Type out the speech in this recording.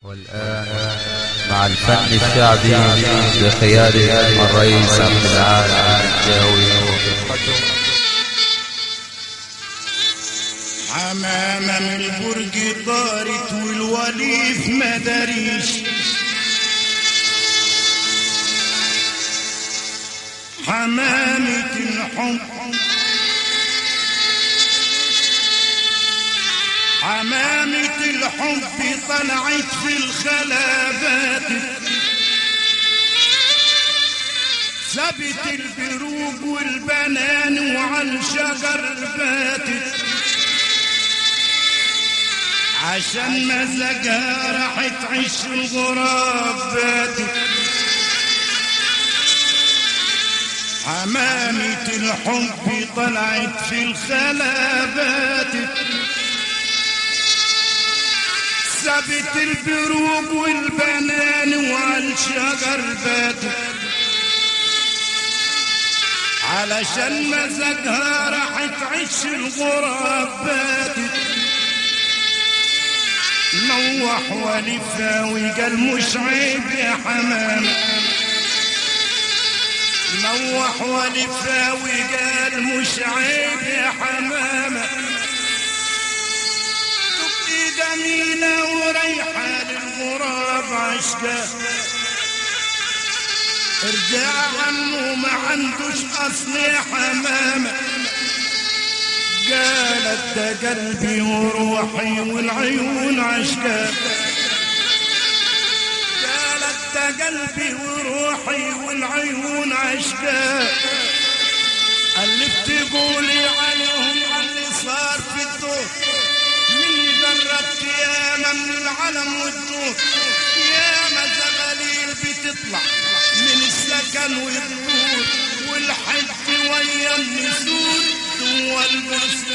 والآن مع الفن الشعبي بقيادة الرئيس عبد العال الجاوي حمامة من البرج طارت والوليف ما داريش حمامة الحب حمامة الحب طلعت في الخلابات سبت البروج والبنان وعلى الشجر باتت عشان مزاجها راح تعيش الغراب باتت حمامة الحب طلعت في الخلابات سبت البروج والبنان وعلى الشجر باتت علشان مزاجها راح تعيش الغراب باتت نوح ولفاوي قال مش عيب يا حمام نوح ولفاوي قال مش عيب يا حمامة تبقي جميلة وريحة للغراب عشقة ارجع عنه ما عندوش اصل يا حمامة قالت ده قلبي وروحي والعيون عشقة قالت ده قلبي وروحي والعيون عشقة اللي بتقولي عليهم اللي صار في الدور من جربت ياما من العلم والدور ياما زغاليل بتطلع من السكن والدور والحج ويا النسور جوا البستان